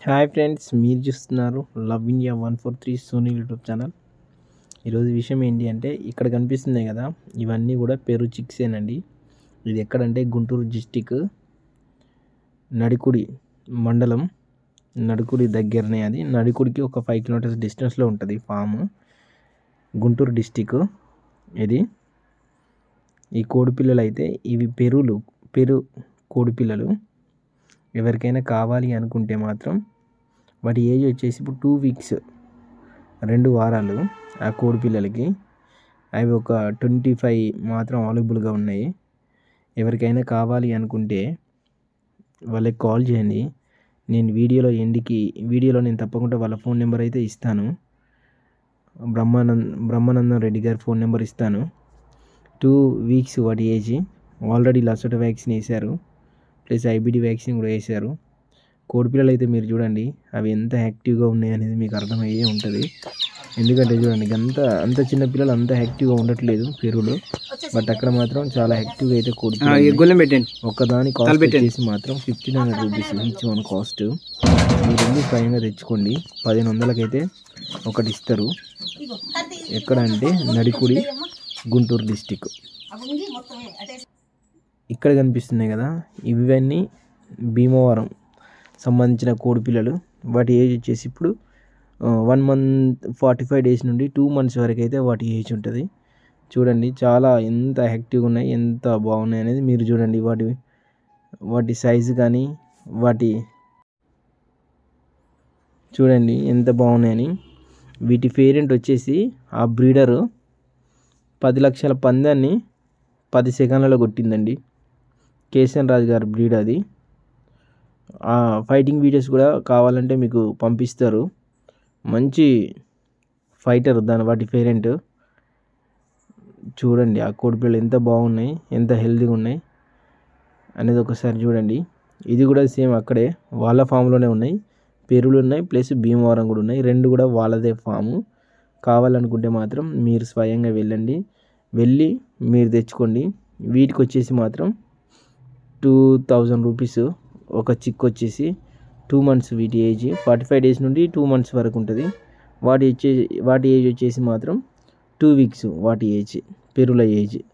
hi friends మీరు చూస్తున్నారు love India one four three Sony YouTube channel ఈరోజు విషయం ఏంటి అంటే ఇక్కడ కనిపిస్తున్నాయి కదా ఇవన్నీ కూడా పెరు చిక్సేనండి ఇది ఎక్కడంటే గుంటూరు డిస్టిక్ నడికుడి మండలం నడుకుడి దగ్గరనే అది నడికుడికి ఒక ఫైవ్ కిలోమీటర్స్ డిస్టెన్స్లో ఉంటుంది ఫామ్ గుంటూరు డిస్టిక్ ఇది ఈ కోడి పిల్లలు అయితే ఇవి పెరులు పెరు కోడి పిల్లలు ఎవరికైనా కావాలి అనుకుంటే మాత్రం వాటి ఏజ్ వచ్చేసి ఇప్పుడు టూ వీక్స్ రెండు వారాలు ఆ కోడి పిల్లలకి అవి ఒక ట్వంటీ ఫైవ్ మాత్రం అవైలబుల్గా ఉన్నాయి ఎవరికైనా కావాలి అనుకుంటే వాళ్ళకి కాల్ చేయండి నేను వీడియోలో ఎండికి వీడియోలో నేను తప్పకుండా వాళ్ళ ఫోన్ నెంబర్ అయితే ఇస్తాను బ్రహ్మానంద్ బ్రహ్మానందం రెడ్డి గారి ఫోన్ నెంబర్ ఇస్తాను టూ వీక్స్ వాటి ఏజ్ ఆల్రెడీ లసోట వ్యాక్సిన్ వేశారు ప్లస్ ఐబిడి వ్యాక్సిన్ కూడా వేశారు కోడిపిల్లలు అయితే మీరు చూడండి అవి ఎంత యాక్టివ్గా ఉన్నాయి అనేది మీకు అర్థమయ్యే ఉంటుంది ఎందుకంటే చూడండి అంత అంత చిన్న పిల్లలు అంత యాక్టివ్గా ఉండట్లేదు పెరుగులో బట్ అక్కడ మాత్రం చాలా యాక్టివ్గా అయితే కోడి గొల్లెం పెట్టండి ఒక్కదాని కాస్ట్ వచ్చేసి మాత్రం fifteen hundred rupees each one cost మీరు వెళ్ళి స్వయంగా తెచ్చుకోండి పదిహేను వందలకైతే ఒకటి ఇస్తారు ఎక్కడ అంటే నడికుడి గుంటూరు డిస్టిక్ ఇక్కడ కనిపిస్తున్నాయి కదా ఇవన్నీ భీమవరం సంబంధించిన కోడి పిల్లలు వాటి ఏజ్ వచ్చేసి ఇప్పుడు one month forty five days నుండి టూ మంత్స్ వరకు అయితే వాటి ఏజ్ ఉంటుంది చూడండి చాలా ఎంత యాక్టివ్గా ఉన్నాయి ఎంత బాగున్నాయి అనేది మీరు చూడండి వాటి వాటి సైజు కానీ వాటి చూడండి ఎంత బాగున్నాయని వీటి పేరెంట్ వచ్చేసి ఆ బ్రీడరు పది లక్షల పందాన్ని పది సెకండ్లలో కొట్టిందండి కేసీఎన్ రాజు గారి బ్రీడ్ అది ఆ ఫైటింగ్ వీడియోస్ కూడా కావాలంటే మీకు పంపిస్తారు మంచి ఫైటర్ దాని వాటి పేరెంట్ చూడండి ఆ కోడిపిల్లలు ఎంత బాగున్నాయి ఎంత హెల్తీగా ఉన్నాయి అనేది ఒకసారి చూడండి ఇది కూడా సేమ్ అక్కడే వాళ్ళ ఫామ్లోనే ఉన్నాయి పెరులు ఉన్నాయి ప్లస్ భీమవరం కూడా ఉన్నాయి రెండు కూడా వాళ్ళదే ఫాము కావాలనుకుంటే మాత్రం మీరు స్వయంగా వెళ్ళండి వెళ్ళి మీరు తెచ్చుకోండి వీటికి వచ్చేసి మాత్రం టూ థౌజండ్ రూపీస్ ఒక చిక్ వచ్చేసి టూ మంత్స్ వీటి ఏజ్ ఫార్టీ ఫైవ్ డేస్ నుండి టూ మంత్స్ వరకు ఉంటుంది వాటి వచ్చే వాటి ఏజ్ వచ్చేసి మాత్రం టూ వీక్స్ వాటి ఏజ్ పెరుల ఏజ్